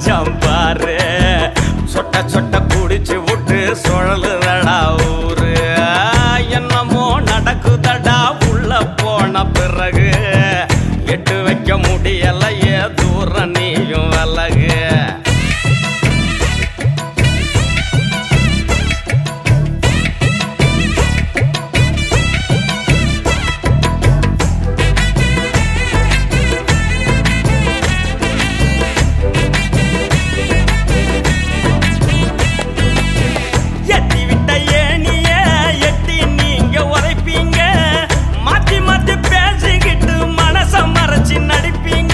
மச்சான் பாரு சொட்ட சொட்ட குடிச்சு விட்டு சுழலுதடா ஊரு என்னமோ நடக்குதடா உள்ள போன பிறகு எட்டு வைக்க முடியலையே தூரம் நீயும் விலகு எட்டி விட்ட ஏனிய எட்டி நீங்க உரைப்பீங்க மாத்தி மாத்தி பேசிக்கிட்டு மனச மறைச்சு நடிப்பீங்க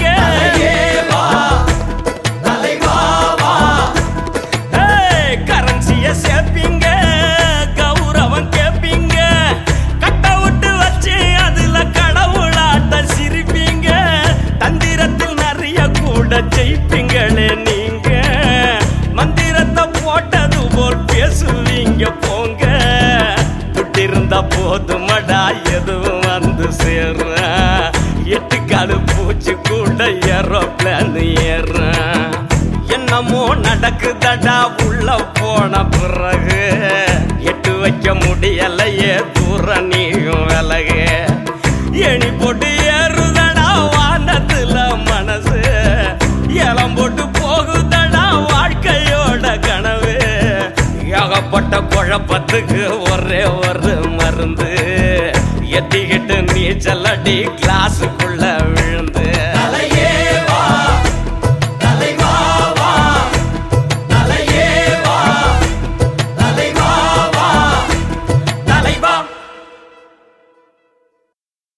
ஏய், கரன்சிய சேர்ப்பீங்க கௌரவம் கேப்பீங்க கட்ட விட்டு வச்சு அதுல கடவுளாட்ட சிரிப்பீங்க தந்திரத்தில் நிறைய கூட ஜெயிப்பீங்களே நீங்க மந்திரத்தை போட்டது போல் பேசுவீங்க போங்க விட்டிருந்தா போதுமடா எதுவும் வந்து சேரும் எட்டு காலு பூச்சி கூட ஏரோப்ளான் ஏறும் என்னமோ நடக்குதடா உள்ள போன பிறகு எட்டு வைக்க முடியலையே தூரம் நீயும் விலகு எணி போட்டு ஏறுதடா வானத்துல மனசு ஏலம் போட்டு போகுதடா வாழ்க்கையோட கனவு ஏகப்பட்ட குழப்பத்துக்கு ஒரே ஒரு மருந்து எத்திக்கிட்டு நீச்சல் அடி கிளாஸுக்கு